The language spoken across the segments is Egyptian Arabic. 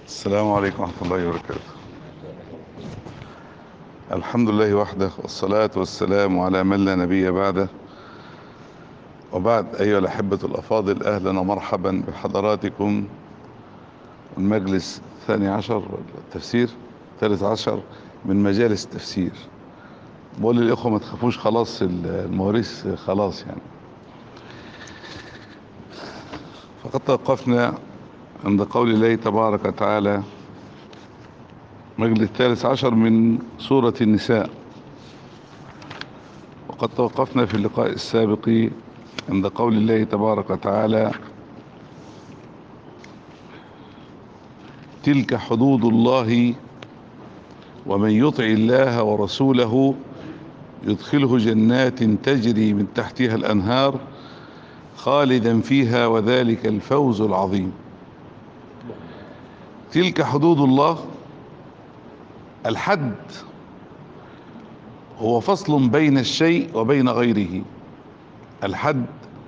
السلام عليكم ورحمة الله وبركاته الحمد لله وحده والصلاة والسلام على من لا نبي بعده وبعد أيها الأحبة الأفاضل أهلا ومرحبا بحضراتكم المجلس الثاني عشر التفسير الثالث عشر من مجالس التفسير بقول للإخوة ما تخافوش خلاص المواريث خلاص يعني فقد توقفنا عند قول الله تبارك وتعالى مجلس الثالث عشر من سورة النساء وقد توقفنا في اللقاء السابق عند قول الله تبارك وتعالى تلك حدود الله ومن يطع الله ورسوله يدخله جنات تجري من تحتها الأنهار خالدا فيها وذلك الفوز العظيم تلك حدود الله الحد هو فصل بين الشيء وبين غيره الحد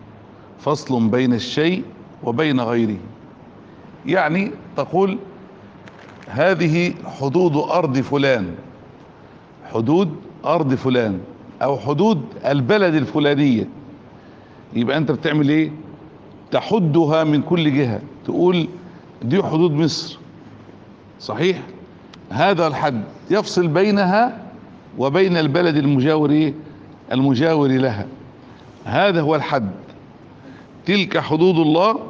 فصل بين الشيء وبين غيره يعني تقول هذه حدود أرض فلان حدود أرض فلان أو حدود البلد الفلانية يبقى أنت بتعمل إيه تحدها من كل جهة تقول دي حدود مصر صحيح هذا الحد يفصل بينها وبين البلد المجاور إيه؟ المجاور لها هذا هو الحد تلك حدود الله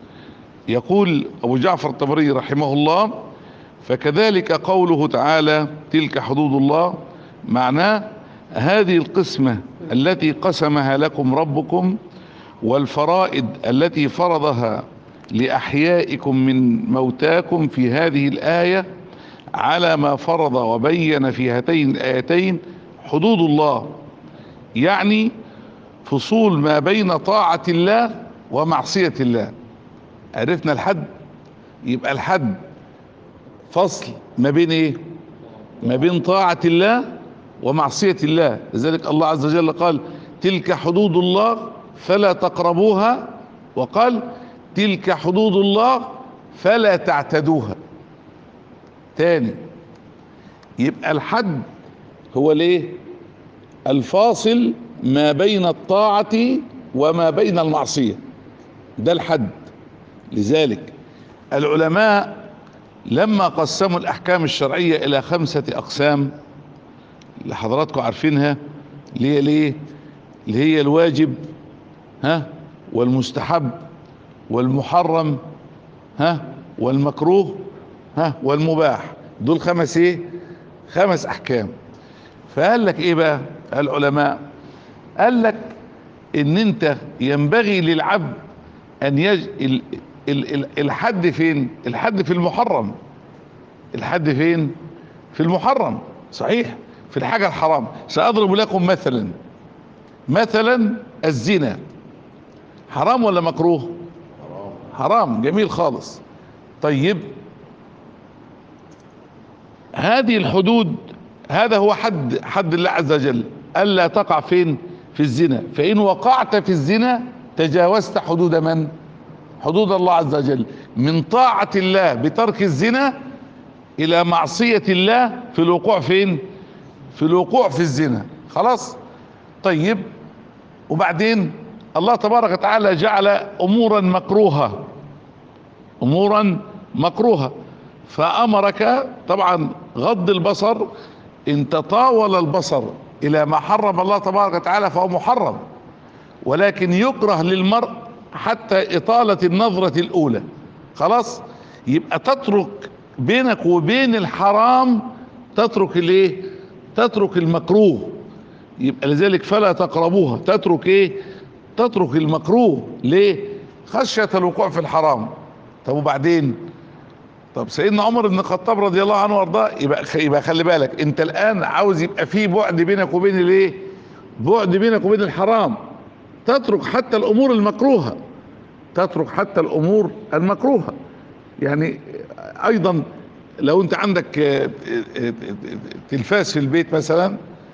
يقول أبو جعفر الطبري رحمه الله فكذلك قوله تعالى تلك حدود الله معناه هذه القسمة التي قسمها لكم ربكم والفرائد التي فرضها لأحيائكم من موتاكم في هذه الآية على ما فرض وبين في هاتين الآيتين حدود الله يعني فصول ما بين طاعة الله ومعصية الله عرفنا الحد يبقى الحد فصل ما بين ايه ما بين طاعة الله ومعصية الله لذلك الله عز وجل قال تلك حدود الله فلا تقربوها وقال تلك حدود الله فلا تعتدوها تاني يبقى الحد هو الايه الفاصل ما بين الطاعة وما بين المعصية ده الحد لذلك العلماء لما قسموا الاحكام الشرعية الى خمسة اقسام اللي حضراتكم عارفينها اللي هي ليه اللي هي الواجب ها والمستحب والمحرم ها والمكروه ها والمباح دول خمس ايه خمس احكام فقال لك ايه بقى العلماء قال لك ان انت ينبغي للعبد ان يج... ال... ال... ال... الحد فين الحد في المحرم الحد فين في المحرم صحيح في الحاجة الحرام سأضرب لكم مثلا مثلا الزنا حرام ولا مكروه حرام جميل خالص طيب هذه الحدود هذا هو حد حد الله عز وجل ألا تقع فين في الزنا فإن وقعت في الزنا تجاوزت حدود من حدود الله عز وجل من طاعة الله بترك الزنا إلى معصية الله في الوقوع فين في الوقوع في الزنا خلاص طيب وبعدين الله تبارك وتعالى جعل امورا مكروهه امورا مكروهه فامرك طبعا غض البصر ان تطاول البصر الى ما حرم الله تبارك وتعالى فهو محرم ولكن يكره للمرء حتى اطالة النظرة الاولى خلاص يبقى تترك بينك وبين الحرام تترك الايه تترك المكروه يبقى لذلك فلا تقربوها تترك ايه تترك المكروه ليه خشية الوقوع في الحرام طب وبعدين طب سيدنا عمر بن الخطاب رضي الله عنه وارضاه يبقى يبقى خلي بالك انت الان عاوز يبقى في بعد بينك وبين الايه بعد بينك وبين الحرام تترك حتى الامور المكروهه تترك حتى الامور المكروهه يعني ايضا لو انت عندك تلفاز في البيت مثلا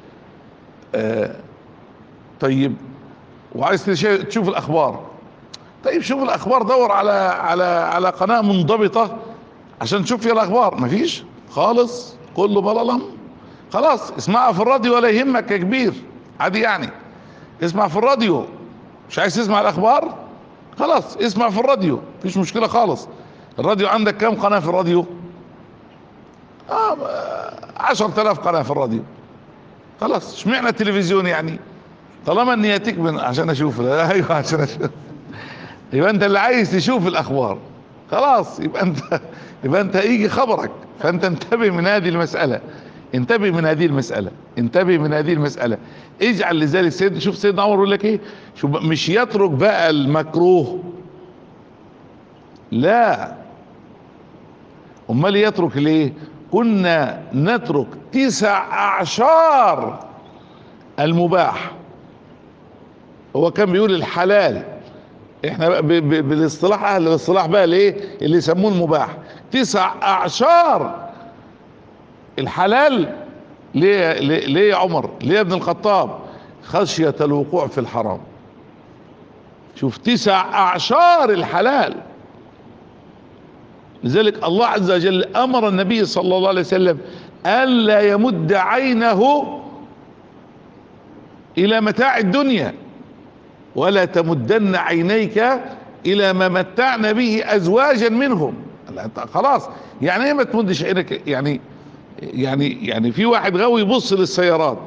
طيب وعايز تشوف الاخبار طيب شوف الاخبار دور على على على قناه منضبطه عشان تشوف فيها الاخبار مفيش خالص كله بللم خلاص اسمعها في الراديو ولا يهمك يا كبير عادي يعني اسمع في الراديو مش عايز تسمع الاخبار خلاص اسمع في الراديو مفيش مشكله خالص الراديو عندك كم قناه في الراديو آه عشرة آلاف قناه في الراديو خلاص اشمعنى التلفزيون يعني طالما اني تكمن عشان اشوف لا ايوه عشان اشوف يبقى انت اللي عايز تشوف الاخبار خلاص يبقى انت يبقى انت يجي خبرك فانت انتبه من هذه المسألة انتبه من هذه المسألة انتبه من هذه المسألة اجعل لذلك سيد شوف سيدنا عمر يقول لك ايه شوف مش يترك بقى المكروه لا امال يترك ليه كنا نترك تسع اعشار المباح هو كان بيقول الحلال احنا بقى ب- ب- بالاصطلاح اهل الاصطلاح بقى الايه اللي يسموه المباح تسع اعشار الحلال ليه ليه, ليه يا عمر ليه يا ابن الخطاب خشية الوقوع في الحرام شوف تسع اعشار الحلال لذلك الله عز وجل امر النبي صلى الله عليه وسلم الا يمد عينه الى متاع الدنيا ولا تمدن عينيك الى ما متعنا به ازواجا منهم لا انت خلاص يعني ايه ما تمدش عينك يعني يعني يعني في واحد غاوي يبص للسيارات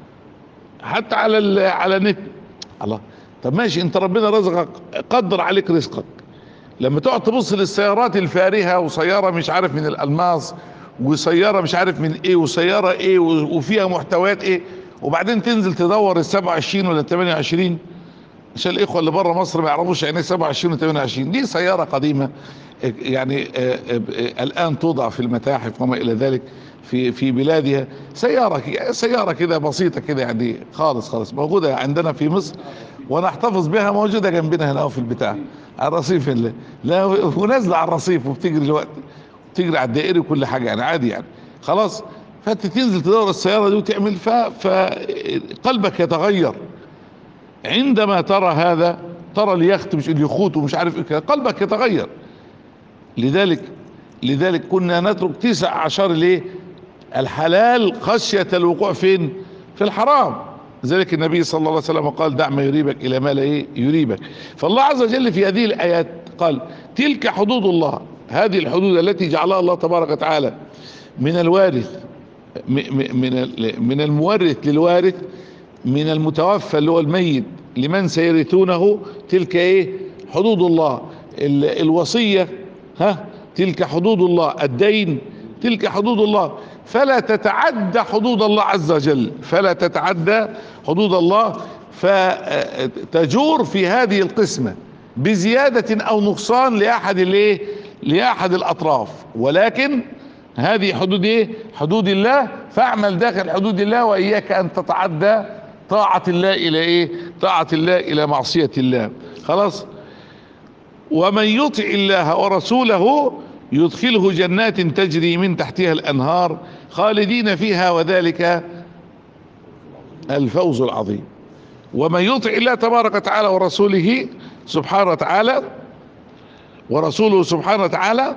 حتى على ال- على النت الله طب ماشي انت ربنا رزقك قدر عليك رزقك لما تقعد تبص للسيارات الفارهه وسياره مش عارف من الالماس وسياره مش عارف من ايه وسياره ايه و- وفيها محتويات ايه وبعدين تنزل تدور ال 27 ولا ال 28 عشان الاخوه اللي بره مصر ما يعرفوش يعني ايه 27 و 28 دي سياره قديمه يعني آه، آه، آه، الان توضع في المتاحف وما الى ذلك في في بلادها سياره ك- سياره كده بسيطه كده يعني خالص خالص موجوده عندنا في مصر وانا احتفظ بها موجوده جنبنا هنا في البتاع على الرصيف اللي لا ونازله على الرصيف وبتجري الوقت بتجري على الدائري وكل حاجه يعني عادي يعني خلاص فانت تنزل تدور السياره دي وتعمل ف- فقلبك يتغير عندما ترى هذا ترى اليخت مش اليخوت ومش عارف ايه كده، قلبك يتغير لذلك لذلك كنا نترك تسع عشر ليه الحلال خشية الوقوع فين في الحرام لذلك النبي صلى الله عليه وسلم قال دع ما يريبك الى ما لا ايه يريبك فالله عز وجل في هذه الايات قال تلك حدود الله هذه الحدود التي جعلها الله تبارك وتعالى من الوارث م- م- من ال- من المورث للوارث من المتوفى اللي هو الميت لمن سيرثونه تلك ايه حدود الله ال- الوصية ها تلك حدود الله الدين تلك حدود الله فلا تتعدى حدود الله عز وجل فلا تتعدى حدود الله فتجور في هذه القسمة بزيادة او نقصان لاحد الايه لاحد الاطراف ولكن هذه حدود ايه حدود الله فاعمل داخل حدود الله واياك ان تتعدى طاعة الله الى ايه طاعة الله الى معصية الله خلاص ومن يطع الله ورسوله يدخله جنات تجري من تحتها الانهار خالدين فيها وذلك الفوز العظيم ومن يطع الله تبارك وتعالى ورسوله سبحانه وتعالى ورسوله سبحانه وتعالى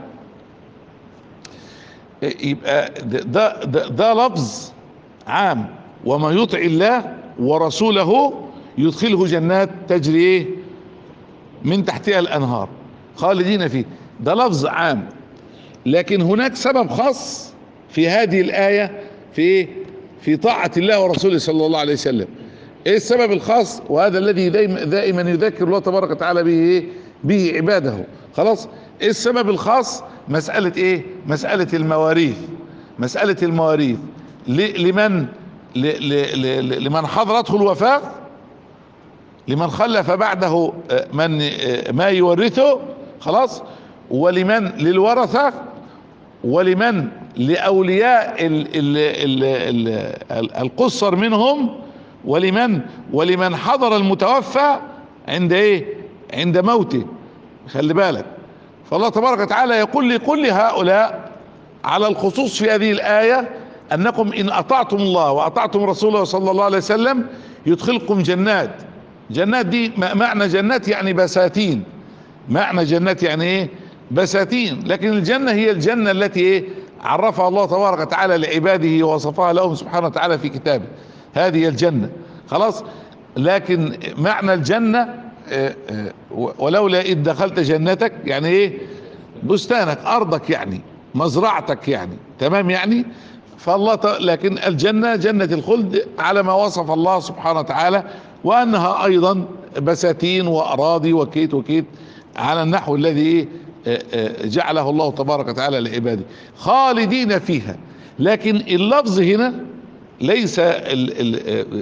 يبقى ده, ده, ده, ده لفظ عام ومن يطع الله ورسوله يدخله جنات تجري ايه من تحتها الانهار خالدين فيه ده لفظ عام لكن هناك سبب خاص في هذه الآية في ايه في طاعة الله ورسوله صلى الله عليه وسلم ايه السبب الخاص وهذا الذي دايما دائما يذكر الله تبارك وتعالى به ايه به عباده خلاص ايه السبب الخاص مسألة ايه مسألة المواريث مسألة المواريث ل- لمن ل- ل- ل- لمن حضرته الوفاة لمن خلف بعده آه، من آه، ما يورثه خلاص ولمن للورثة ولمن لأولياء ال ال ال ال ال القصر منهم ولمن ولمن حضر المتوفى عند ايه عند موته خلي بالك فالله تبارك وتعالى يقول لكل هؤلاء على الخصوص في هذه الآية أنكم إن أطعتم الله وأطعتم رسوله صلى الله عليه وسلم يدخلكم جنات جنات دي م- معنى جنات يعني بساتين معنى جنات يعني ايه بساتين لكن الجنة هي الجنة التي ايه عرفها الله تبارك وتعالى لعباده ووصفها لهم سبحانه وتعالى في كتابه هذه هي الجنة خلاص لكن معنى الجنة آه، آه، ولولا إذ دخلت جنتك يعني ايه بستانك ارضك يعني مزرعتك يعني تمام يعني فالله ت... لكن الجنة جنة الخلد على ما وصف الله سبحانه وتعالى وانها ايضا بساتين واراضي وكيت وكيت على النحو الذي إيه؟ آه، آه، جعله الله تبارك وتعالى لعباده خالدين فيها لكن اللفظ هنا ليس ال ال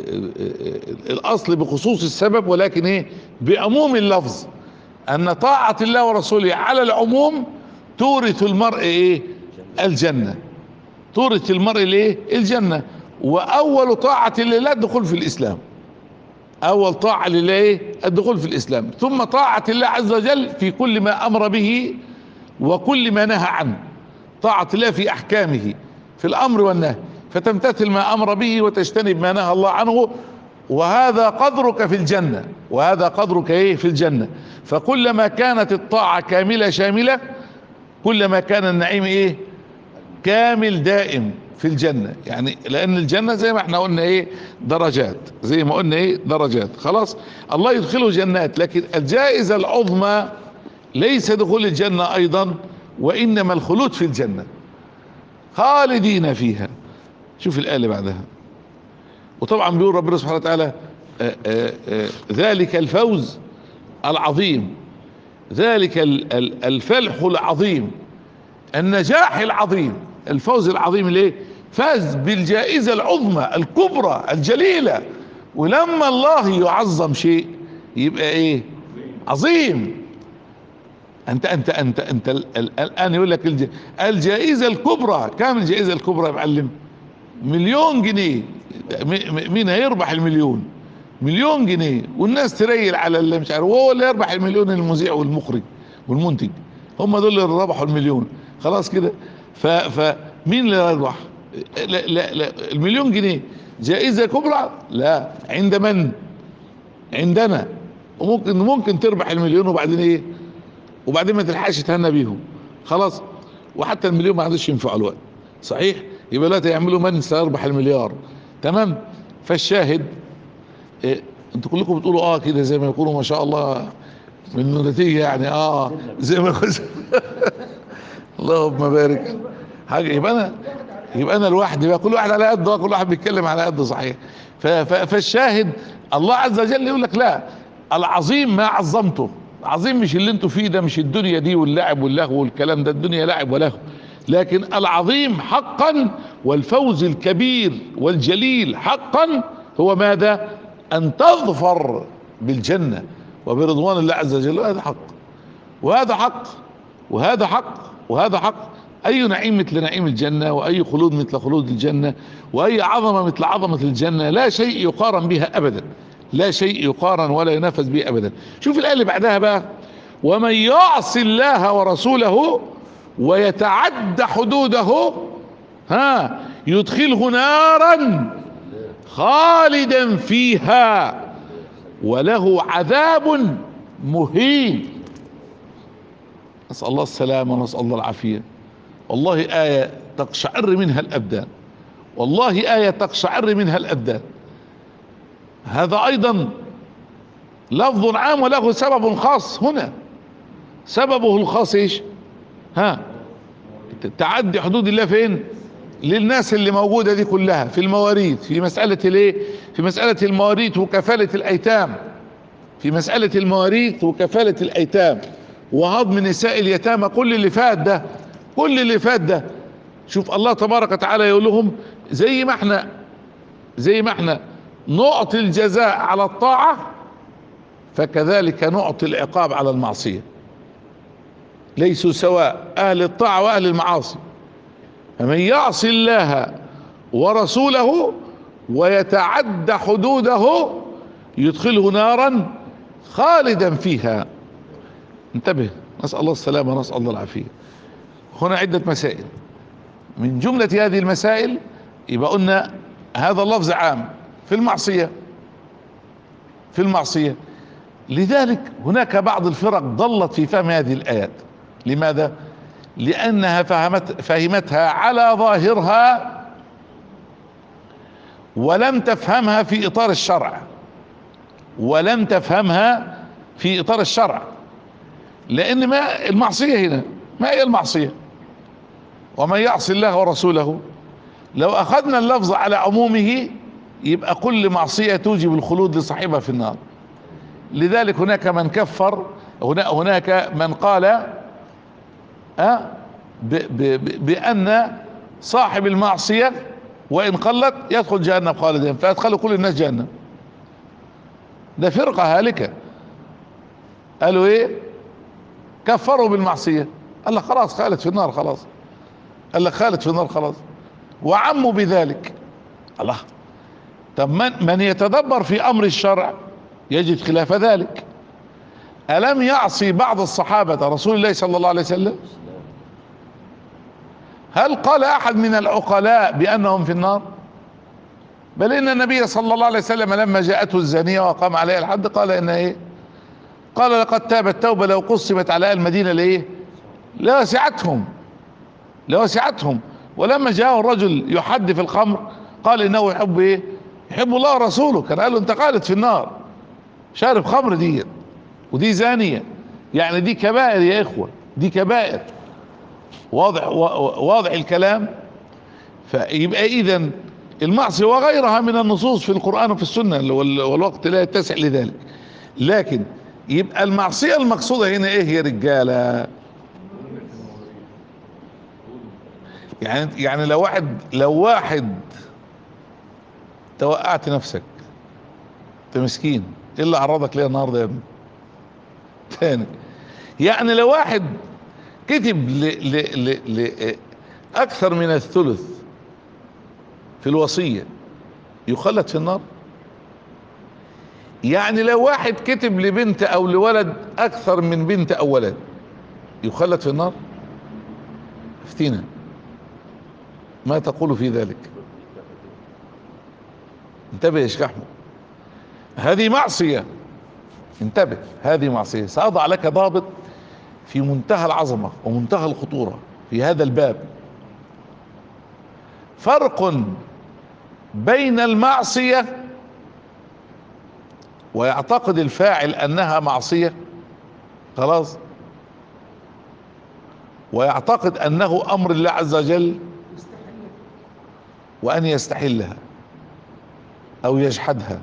الاصل بخصوص السبب ولكن ايه بعموم اللفظ ان طاعة الله ورسوله على العموم تورث المرء ايه الجنة تورث المرء الايه الجنة واول طاعة لله الدخول في الاسلام اول طاعة لله ايه الدخول في الاسلام ثم طاعة الله عز وجل في كل ما امر به وكل ما نهى عنه طاعة الله في احكامه في الامر والنهي فتمتثل ما امر به وتجتنب ما نهى الله عنه وهذا قدرك في الجنة وهذا قدرك ايه في الجنة فكلما كانت الطاعة كاملة شاملة كلما كان النعيم ايه كامل دائم في الجنة يعني لان الجنة زي ما احنا قلنا ايه درجات زي ما قلنا ايه درجات خلاص الله يدخله جنات لكن الجائزة العظمى ليس دخول الجنة ايضا وانما الخلود في الجنة خالدين فيها شوف الآية اللي بعدها وطبعا بيقول ربنا سبحانه وتعالى آآ آآ ذلك الفوز العظيم ذلك الفلح العظيم النجاح العظيم الفوز العظيم ليه فاز بالجائزة العظمى الكبرى الجليلة ولما الله يعظم شيء يبقى ايه عظيم انت انت انت انت الان يقول لك الجائزة الكبرى كم الجائزة الكبرى يا معلم مليون جنيه مين هيربح المليون مليون جنيه والناس تريل على اللي مش عارف وهو اللي يربح المليون المذيع والمخرج والمنتج هم دول اللي ربحوا المليون خلاص كده فمين اللي يربح لا, لا, لا المليون جنيه جائزة كبرى لا عند من عندنا وممكن ممكن تربح المليون وبعدين ايه وبعدين ما تلحقش تهنى بيهم خلاص وحتى المليون ما عادش ينفعوا الوقت صحيح يبقى لا يعملوا من سيربح المليار تمام فالشاهد إيه انتوا كلكم بتقولوا اه كده زي ما يقولوا ما شاء الله من النتيجه يعني اه زي ما اللهم بارك حاجه يبقى انا يبقى انا لوحدي بقى كل واحد على قده كل واحد بيتكلم على قده صحيح فالشاهد الله عز وجل يقول لك لا العظيم ما عظمته عظيم مش اللي انتوا فيه ده مش الدنيا دي واللعب واللهو والكلام ده الدنيا لعب ولهو لكن العظيم حقا والفوز الكبير والجليل حقا هو ماذا ان تظفر بالجنة وبرضوان الله عز وجل وهذا حق وهذا حق وهذا حق وهذا حق اي نعيم مثل نعيم الجنة واي خلود مثل خلود الجنة واي عظمة مثل عظمة الجنة لا شيء يقارن بها ابدا لا شيء يقارن ولا ينافس به ابدا شوف الايه اللي بعدها بقى ومن يعص الله ورسوله ويتعد حدوده ها يدخله نارا خالدا فيها وله عذاب مهين نسأل الله السلامة ونسأل الله العافية والله آية تقشعر منها الأبدان والله آية تقشعر منها الأبدان هذا أيضا لفظ عام وله سبب خاص هنا سببه الخاص ايش ها تعدي حدود الله فين للناس اللي موجودة دي كلها في المواريث في مسألة الايه في مسألة المواريث وكفالة الايتام في مسألة المواريث وكفالة الايتام وهضم نساء اليتامى كل اللي فات ده كل اللي فات ده شوف الله تبارك وتعالى يقول لهم زي ما احنا زي ما احنا نعطي الجزاء على الطاعة فكذلك نعطي العقاب على المعصية ليسوا سواء اهل الطاعة واهل المعاصي فمن يعصي الله ورسوله ويتعد حدوده يدخله نارا خالدا فيها انتبه نسأل الله السلامة ونسأل الله العافية هنا عدة مسائل من جملة هذه المسائل يبقى قلنا هذا اللفظ عام في المعصية في المعصية لذلك هناك بعض الفرق ضلت في فهم هذه الآيات لماذا لانها فهمت فهمتها على ظاهرها ولم تفهمها في اطار الشرع ولم تفهمها في اطار الشرع لان ما المعصية هنا ما هي المعصية ومن يعص الله ورسوله لو اخذنا اللفظ على عمومه يبقى كل معصية توجب الخلود لصاحبها في النار لذلك هناك من كفر هنا هناك من قال أه ب ب بأن صاحب المعصية وإن قلت يدخل جهنم خالدا فيدخل كل الناس جهنم ده فرقة هالكة قالوا ايه كفروا بالمعصية قال لك خلاص خالد في النار خلاص قال لك خالد في النار خلاص وعموا بذلك الله طب من, من يتدبر في امر الشرع يجد خلاف ذلك الم يعصي بعض الصحابة رسول الله صلى الله عليه وسلم هل قال احد من العقلاء بانهم في النار بل ان النبي صلى الله عليه وسلم لما جاءته الزانية وقام عليها الحد قال ان ايه قال لقد تابت توبة لو قسمت على اهل المدينة لايه لوسعتهم لوسعتهم ولما جاءه الرجل يحد في الخمر قال انه يحب ايه يحب الله ورسوله كان قال له انت خالد في النار شارب خمر دي ودي زانية يعني دي كبائر يا اخوة دي كبائر واضح واضح الكلام فيبقى اذا المعصية وغيرها من النصوص في القرآن وفي السنة والوقت لا يتسع لذلك لكن يبقى المعصية المقصودة هنا ايه يا رجالة يعني يعني لو واحد لو واحد توقعت نفسك انت مسكين ايه اللي عرضك ليه النهارده يا ابني تاني يعني لو واحد كتب ل ل ل ل اكثر من الثلث في الوصية يخلد في النار يعني لو واحد كتب لبنت او لولد اكثر من بنت او ولد يخلد في النار افتينا ما تقول في ذلك انتبه يا شيخ احمد هذه معصية انتبه هذه معصية سأضع لك ضابط في منتهى العظمة ومنتهى الخطورة في هذا الباب فرق بين المعصية ويعتقد الفاعل انها معصية خلاص ويعتقد انه امر الله عز وجل وان يستحلها او يجحدها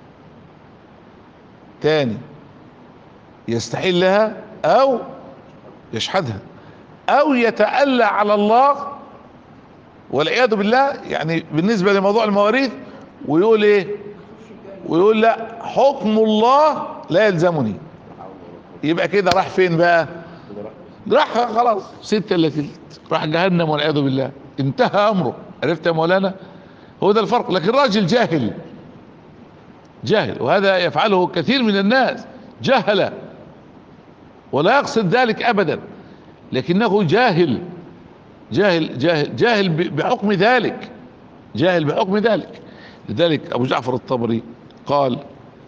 تاني يستحلها او يجحدها او يتألى على الله والعياذ بالله يعني بالنسبة لموضوع المواريث ويقول ايه ويقول لا حكم الله لا يلزمني يبقى كده راح فين بقى راح خلاص ستة الا تلت راح جهنم والعياذ بالله انتهى امره عرفت يا مولانا هو ده الفرق لكن راجل جاهل جاهل وهذا يفعله كثير من الناس جهل ولا يقصد ذلك ابدا لكنه جاهل جاهل جاهل جاهل بحكم ذلك جاهل بحكم ذلك لذلك ابو جعفر الطبري قال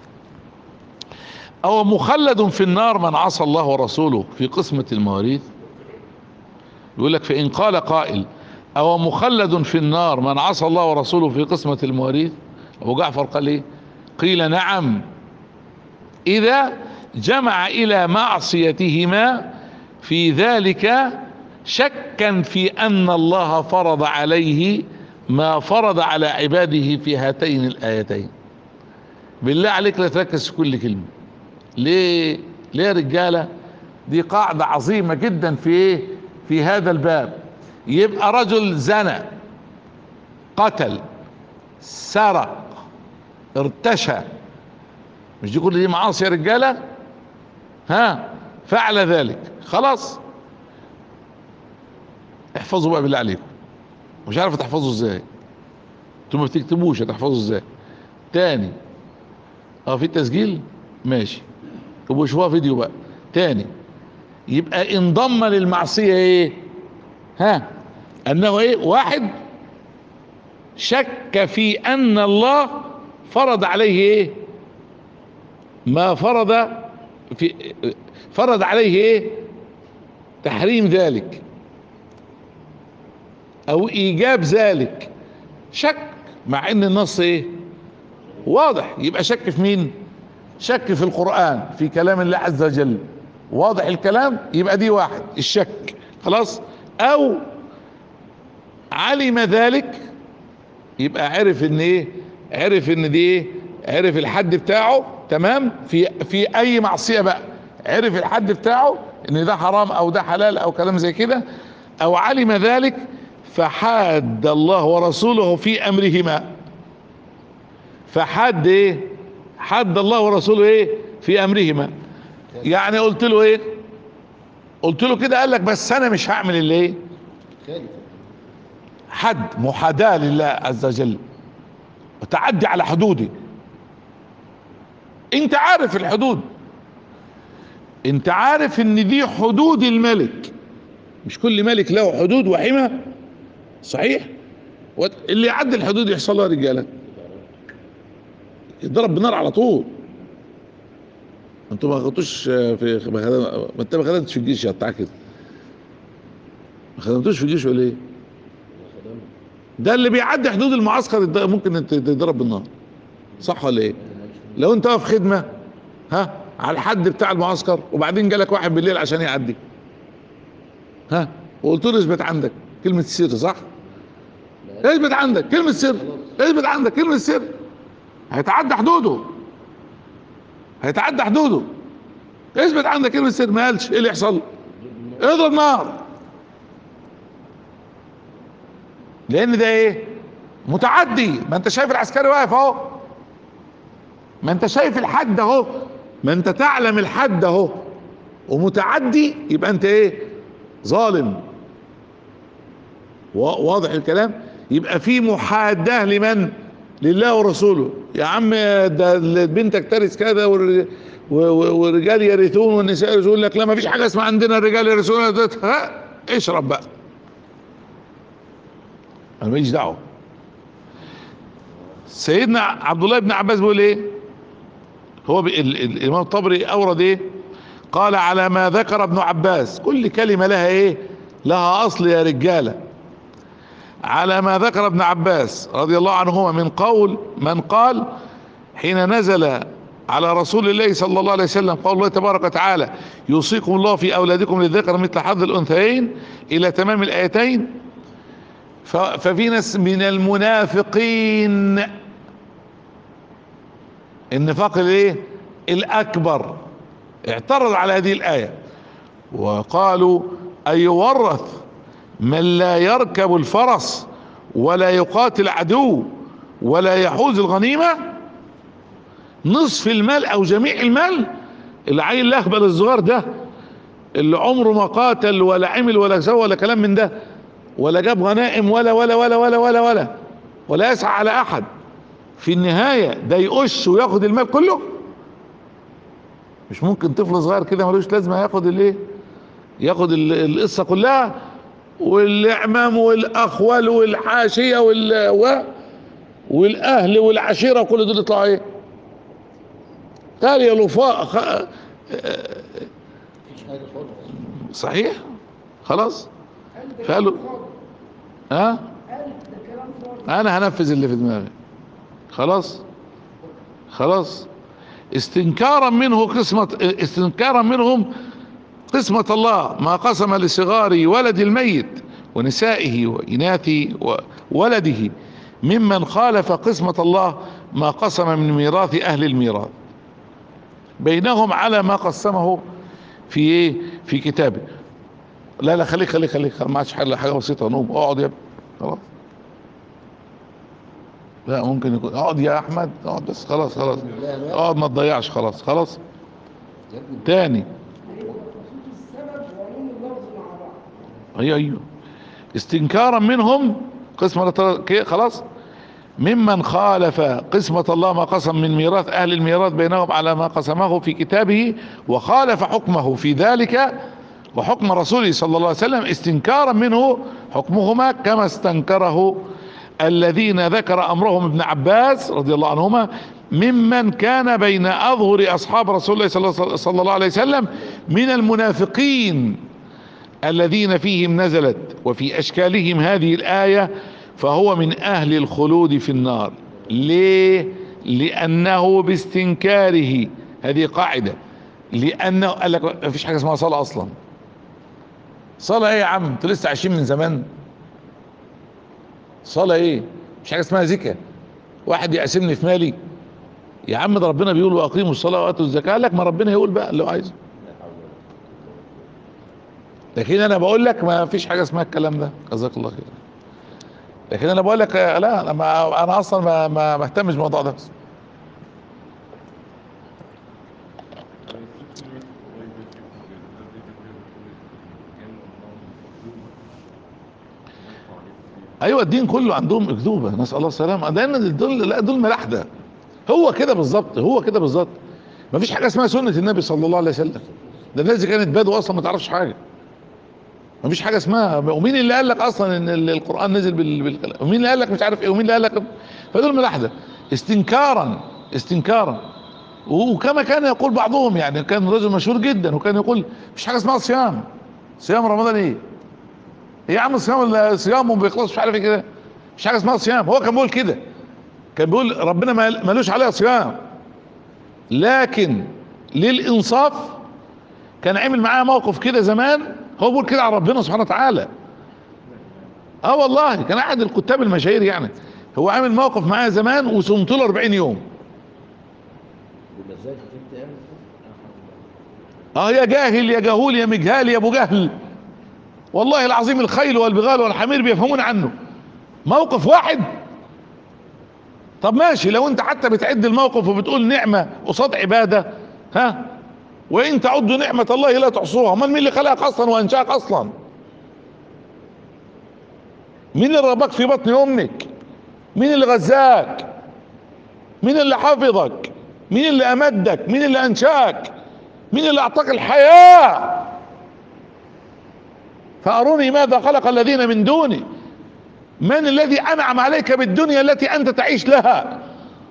او مخلد في النار من عصى الله ورسوله في قسمة المواريث يقول لك فان قال قائل او مخلد في النار من عصى الله ورسوله في قسمة المواريث ابو جعفر قال ايه قيل نعم اذا جمع الى معصيتهما في ذلك شكا في ان الله فرض عليه ما فرض على عباده في هاتين الايتين بالله عليك لا تركز في كل كلمة ليه ليه يا رجالة دي قاعدة عظيمة جدا في ايه في هذا الباب يبقى رجل زنى قتل سرق ارتشى مش دي كل دي معاصي يا رجالة ها فعل ذلك خلاص احفظوا بقى بالله عليكم مش عارف تحفظوا ازاي انتوا ما بتكتبوش هتحفظوا ازاي تاني اه في تسجيل ماشي طب شوفوها فيديو بقى تاني يبقى انضم للمعصية ايه ها انه ايه واحد شك في ان الله فرض عليه ايه ما فرض في فرض عليه ايه تحريم ذلك او ايجاب ذلك شك مع ان النص ايه واضح يبقى شك في مين شك في القرآن في كلام الله عز وجل واضح الكلام يبقى دي واحد الشك خلاص او علم ذلك يبقى عرف ان ايه عرف ان دي ايه عرف الحد بتاعه تمام في في اي معصية بقى عرف الحد بتاعه ان ده حرام او ده حلال او كلام زي كده او علم ذلك فحاد الله ورسوله في امرهما فحد ايه حد الله ورسوله ايه في امرهما يعني قلت له ايه قلت له كده قال لك بس انا مش هعمل اللي ايه خالف حد محاداة لله عز وجل وتعدي على حدوده انت عارف الحدود انت عارف ان دي حدود الملك مش كل ملك له حدود وحمى صحيح وات- اللي يعدي الحدود يحصل له يا رجاله يضرب بالنار على طول انتوا ما خدتوش في ما خدم- ما انت ما خدمتش في الجيش يا بتاع كده ما خدمتوش في الجيش ولا ايه ده اللي بيعدي حدود المعسكر يت- ممكن يت- يتضرب بالنار صح ولا ايه لو انت واقف خدمه ها على الحد بتاع المعسكر وبعدين جالك واحد بالليل عشان يعدي ها وقلت له اثبت عندك كلمه سر صح اثبت عندك كلمه سر اثبت عندك كلمه سر هيتعدى حدوده هيتعدى حدوده اثبت عندك كلمه سر ما قالش ايه اللي يحصل اضرب نار لان ده ايه متعدي ما انت شايف العسكري واقف اهو ما انت شايف الحد اهو ما انت تعلم الحد اهو ومتعدي يبقى انت ايه ظالم وا- واضح الكلام يبقى في محادة لمن لله ورسوله يا عم ده بنتك ترث كذا والر- و- و- والرجال يرثون والنساء يرثون يقول لك لا ما فيش حاجه اسمها عندنا الرجال يرثون ها اشرب بقى انا ماليش دعوه سيدنا عبد الله بن عباس بيقول ايه هو بي ال- ال- الامام الطبري اورد ايه قال على ما ذكر ابن عباس كل كلمه لها ايه لها اصل يا رجاله على ما ذكر ابن عباس رضي الله عنهما من قول من قال حين نزل على رسول الله صلى الله عليه وسلم قول الله تبارك وتعالى يوصيكم الله في اولادكم للذكر مثل حظ الانثيين الى تمام الايتين ف- ففي ناس من المنافقين النفاق الايه الاكبر اعترض على هذه الايه وقالوا ان يورث من لا يركب الفرس ولا يقاتل عدو ولا يحوز الغنيمه نصف المال او جميع المال العيل الاهبل الصغير ده اللي عمره ما قاتل ولا عمل ولا سوى ولا كلام من ده ولا جاب غنائم ولا ولا ولا ولا ولا ولا ولا يسعى على احد في النهاية ده يقش وياخد المال كله مش ممكن طفل صغير كده ملوش لازمة ياخد الايه ياخد ال- القصة كلها والاعمام والاخوال والحاشية وال و- والاهل والعشيرة وكل دول يطلعوا ايه تالي الوفاء خ... مفيش حاجه خالص صحيح خلاص قالوا ها انا هنفذ اللي في دماغي خلاص خلاص استنكارا منه قسمة استنكارا منهم قسمة الله ما قسم لصغار ولد الميت ونسائه وإناث وولده ممن خالف قسمة الله ما قسم من ميراث أهل الميراث بينهم على ما قسمه في ايه في كتابه لا لا خليك خليك خليك ما عادش حل حاجه بسيطه نوم اقعد يا ابني خلاص لا ممكن يكون اقعد يا احمد اقعد بس خلاص خلاص لا لا اقعد ما تضيعش خلاص خلاص يا ابني تاني السبب وعلوم اللفظ مع بعض ايوه ايوه استنكارا منهم قسمة كي- خلاص ممن خالف قسمة الله ما قسم من ميراث أهل الميراث بينهم على ما قسمه في كتابه وخالف حكمه في ذلك وحكم رسوله صلى الله عليه وسلم استنكارا منه حكمهما كما استنكره الذين ذكر أمرهم ابن عباس رضي الله عنهما ممن كان بين أظهر أصحاب رسول الله صلى الله- صلى الله عليه وسلم من المنافقين الذين فيهم نزلت وفي اشكالهم هذه الايه فهو من اهل الخلود في النار ليه لانه باستنكاره هذه قاعده لانه قال لك مفيش حاجه اسمها صلاه اصلا صلاه ايه يا عم انتوا لسه عايشين من زمان صلاه ايه مش حاجه اسمها زكاه واحد يقسمني في مالي يا عم ده ربنا بيقول واقيموا الصلاه واتوا الزكاه قال لك ما ربنا يقول بقى اللي هو عايزه لكن انا بقول لك ما فيش حاجه اسمها الكلام ده جزاك الله خير لكن انا بقول لك آه، لا انا ما انا اصلا ما ما بهتمش بالموضوع ده ايوه الدين كله عندهم اكذوبه نسال الله السلامه لان دول لا دول ملاحده هو كده بالظبط هو كده بالظبط ما فيش حاجه اسمها سنه النبي صلى الله عليه وسلم ده الناس دي كانت بدو اصلا ما تعرفش حاجه ما فيش حاجه اسمها ومين اللي قال لك اصلا ان ال- القران نزل بال- بالكلام ومين اللي قال لك مش عارف ايه ومين اللي قال لك فدول ملاحده استنكارا استنكارا و- وكما كان يقول بعضهم يعني كان رجل مشهور جدا وكان يقول مفيش حاجه اسمها صيام صيام رمضان ايه إيه يا عم الصيام اللي صيامه ما بيخلصش مش عارف ايه كده مش حاجه اسمها صيام هو كان بيقول كده كان بيقول ربنا ما- ملوش عليها صيام لكن للانصاف كان عمل معاه موقف كده زمان هو بيقول كده على ربنا سبحانه وتعالى اه والله كان احد الكتاب المشاهير يعني هو عامل موقف معاه زمان وصمت له 40 يوم بمزاج انت يعني اه يا جاهل يا جهول يا مجهال يا ابو جهل والله العظيم الخيل والبغال والحمير بيفهمون عنه موقف واحد طب ماشي لو انت حتى بتعد الموقف وبتقول نعمة قصاد عبادة ها وان تعدوا نعمة الله لا تحصوها امال مين اللي خلقك اصلا وانشاك اصلا مين اللي رباك في بطن امك مين اللي غذاك مين اللي حفظك مين اللي امدك مين اللي انشاك مين اللي اعطاك الحياة فاروني ماذا خلق الذين من دوني من الذي انعم عليك بالدنيا التي انت تعيش لها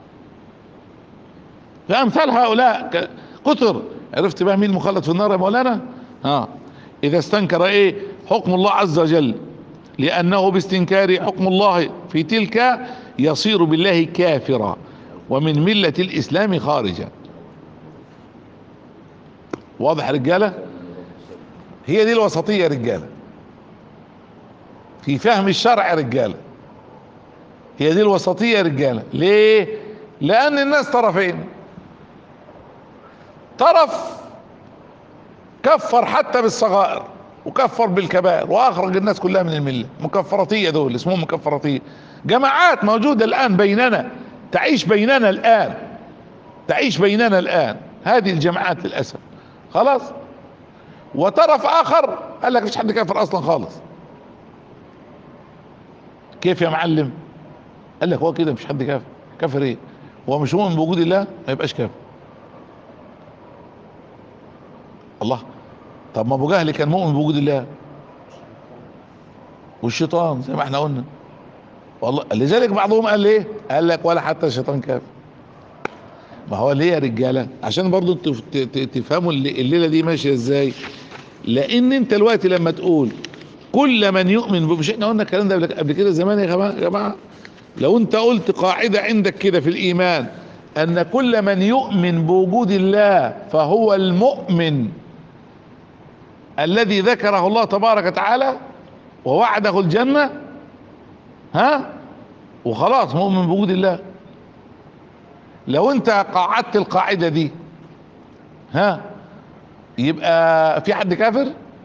فامثال هؤلاء ك- كتر عرفت بقى مين مخلد في النار يا مولانا ها اذا استنكر ايه حكم الله عز وجل لانه باستنكار حكم الله في تلك يصير بالله كافرا ومن ملة الاسلام خارجا واضح يا رجاله هي دي الوسطيه يا رجاله في فهم الشرع يا رجاله هي دي الوسطيه يا رجاله ليه لان الناس طرفين طرف كفر حتى بالصغائر وكفر بالكبائر واخرج الناس كلها من المله مكفراتيه دول اسمهم مكفراتيه جماعات موجوده الان بيننا تعيش بيننا الان تعيش بيننا الان هذه الجماعات للاسف خلاص وطرف اخر قال لك مفيش حد كافر اصلا خالص كيف يا معلم قال لك هو كده مفيش حد كافر كافر ايه هو مش مؤمن بوجود الله ما يبقاش كافر الله طب ما ابو جهل كان مؤمن بوجود الله والشيطان زي ما احنا قلنا والله لذلك بعضهم قال ايه قال لك ولا حتى الشيطان كافر ما هو ليه يا رجاله عشان برضو انتوا ت- ت- تفهموا اللي- الليله دي ماشيه ازاي لان انت دلوقتي لما تقول كل من يؤمن ب- مش احنا قلنا الكلام ده قبل- قبل كده زمان يا جماعه يا جماعه لو انت قلت قاعده عندك كده في الايمان ان كل من يؤمن بوجود الله فهو المؤمن الذي ذكره الله تبارك وتعالى ووعده الجنه ها وخلاص مؤمن بوجود الله لو انت قعدت القاعده دي ها يبقى في حد كافر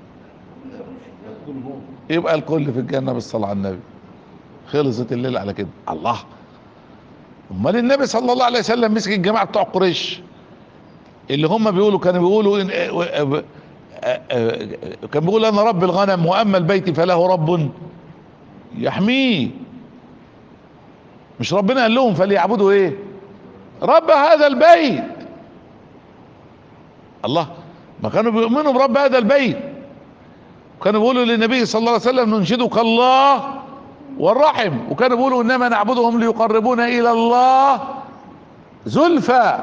كل مؤمن يبقى الكل في الجنه بالصلاه على النبي خلصت الليله على كده الله امال النبي صلى الله عليه وسلم مسك الجماعه بتوع قريش اللي هم بيقولوا كانوا بيقولوا إن كان بيقول انا رب الغنم واما البيت فله رب يحميه مش ربنا قال لهم فليعبدوا ايه رب هذا البيت الله ما كانوا بيؤمنوا برب هذا البيت وكانوا بيقولوا للنبي صلى الله عليه وسلم ننشدك الله والرحم وكانوا بيقولوا انما نعبدهم ليقربونا الى الله زلفى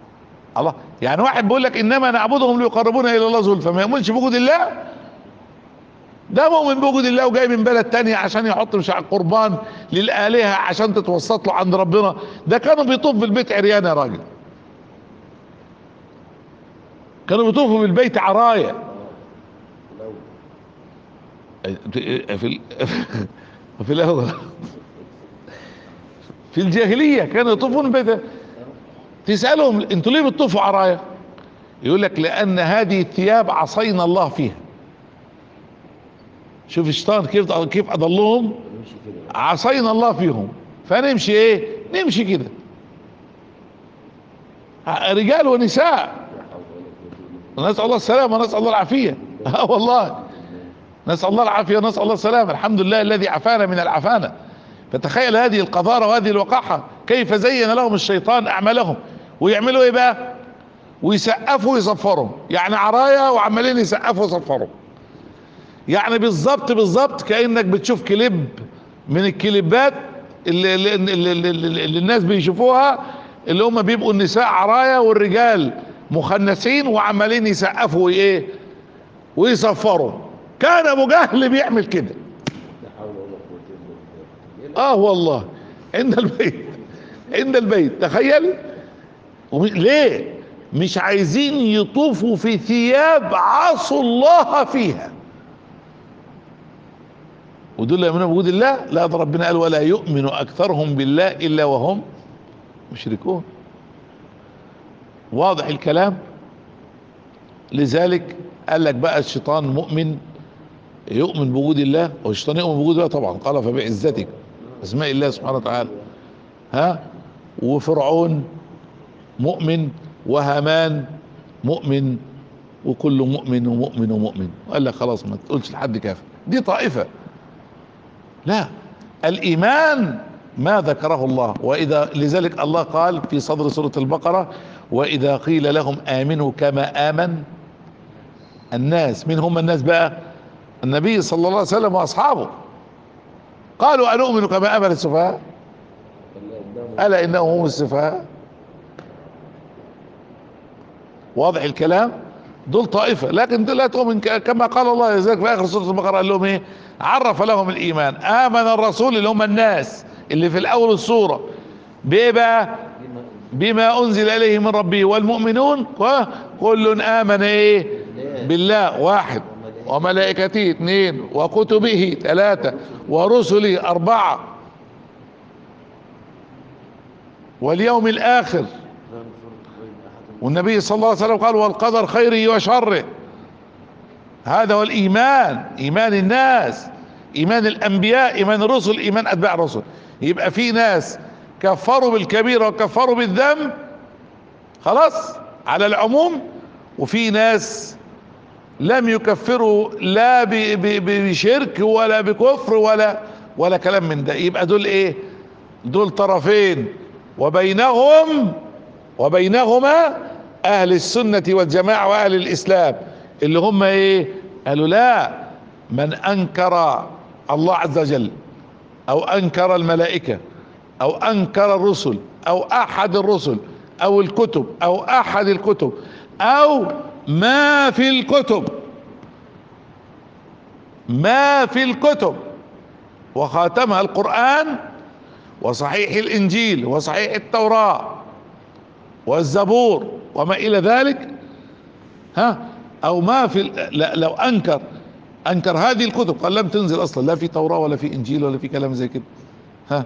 الله يعني واحد بيقول لك انما نعبدهم ليقربونا الى الله زلفى ما يؤمنش بوجود الله ده مؤمن بوجود الله وجاي من بلد تانية عشان يحط مش على قربان للآلهة عشان تتوسط له عند ربنا ده كانوا بيطوف بالبيت عريان يا راجل كانوا بيطوفوا بالبيت عرايا الأول في ال... في الاول في الجاهليه كانوا يطوفون بيت تسالهم انتوا ليه بتطوفوا عرايا يقول لك لان هذه الثياب عصينا الله فيها شوف الشيطان كيف كيف اضلهم نمشي كده عصينا الله فيهم فنمشي ايه نمشي كده رجال ونساء لا حول ولا قوة إلا نسأل الله السلامة ونسأل الله العافية اه والله نسأل الله العافية ونسأل الله السلامة الحمد لله الذي عافانا من العفانة فتخيل هذه القذارة وهذه الوقاحة كيف زين لهم الشيطان أعمالهم ويعملوا ايه بقى ويسقفوا ويصفروا يعني عرايا وعمالين يسقفوا ويصفروا يعني بالظبط بالظبط كأنك بتشوف كليب من الكليبات اللي, اللي, اللي, اللي, اللي الناس بيشوفوها اللي هم بيبقوا النساء عرايا والرجال مخنثين وعمالين يسقفوا وايه ويصفروا كان ابو جهل بيعمل كده لا حول ولا قوة إلا بالله اه والله عند البيت عند البيت تخيل ومش- ليه مش عايزين يطوفوا في ثياب عصوا الله فيها ودول يؤمنون بوجود الله لا ده ربنا قال ولا يؤمن اكثرهم بالله الا وهم مشركون واضح الكلام لذلك قال لك بقى الشيطان مؤمن يؤمن بوجود الله والشيطان يؤمن بوجود الله طبعا قال فبعزتك اسماء الله سبحانه وتعالى ها وفرعون مؤمن وهامان مؤمن وكل مؤمن ومؤمن ومؤمن وقال لك خلاص ما تقولش لحد كافر دي طائفة لا الإيمان ما ذكره الله وإذا لذلك الله قال في صدر سورة البقرة وإذا قيل لهم آمنوا كما آمن الناس من هم الناس بقى النبي صلى الله عليه وسلم وأصحابه قالوا أنؤمن كما آمن السفهاء اللي قدامه ألا إنهم هم السفهاء واضح الكلام دول طائفة لكن دول لا تؤمن ك- كما قال الله لذلك في آخر سورة البقرة قال لهم إيه عرف لهم الإيمان آمن الرسول اللي هم الناس اللي في الأول السورة بإيه بقى بما بما أنزل إليه من ربه والمؤمنون و- كل آمن إيه بالله واحد وملائكته اثنين وكتبه ثلاثة ورسله أربعة واليوم الآخر لا نفرق بين أحد والنبي صلى الله عليه وسلم قال والقدر خيره وشره هذا هو الإيمان إيمان الناس إيمان الأنبياء إيمان الرسل إيمان أتباع الرسل يبقى في ناس كفروا بالكبيرة وكفروا بالذنب خلاص على العموم وفي ناس لم يكفروا لا ب- ب- بشرك ولا بكفر ولا ولا كلام من ده يبقى دول ايه دول طرفين وبينهم وبينهما اهل السنة والجماعة واهل الاسلام اللي هم ايه قالوا لا من انكر الله عز وجل او انكر الملائكة او انكر الرسل او احد الرسل او الكتب او احد الكتب او ما في الكتب ما في الكتب وخاتمها القرآن وصحيح الانجيل وصحيح التوراة والزبور وما الى ذلك ها او ما في ال- لا لو انكر انكر هذه الكتب قال لم تنزل اصلا لا في توراة ولا في انجيل ولا في كلام زي كده ها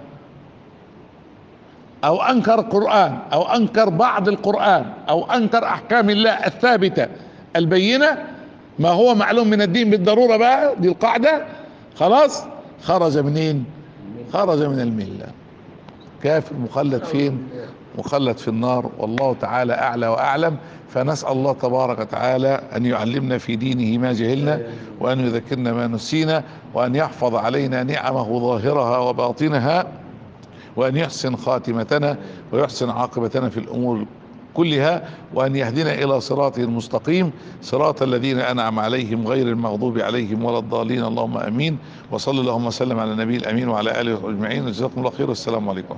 او انكر قرآن او انكر بعض القرآن او انكر احكام الله الثابتة البينة ما هو معلوم من الدين بالضرورة بقى دي القاعدة خلاص خرج منين خرج من الملة كافر مخلد فين مخلد في النار والله تعالى اعلى واعلم فنسال الله تبارك وتعالى ان يعلمنا في دينه ما جهلنا وان يذكرنا ما نسينا وان يحفظ علينا نعمه ظاهرها وباطنها وان يحسن خاتمتنا ويحسن عاقبتنا في الامور كلها وان يهدنا الى صراطه المستقيم صراط الذين انعم عليهم غير المغضوب عليهم ولا الضالين اللهم امين وصلى اللهم وسلم على النبي الامين وعلى اله وصحبه اجمعين جزاكم الله خير والسلام عليكم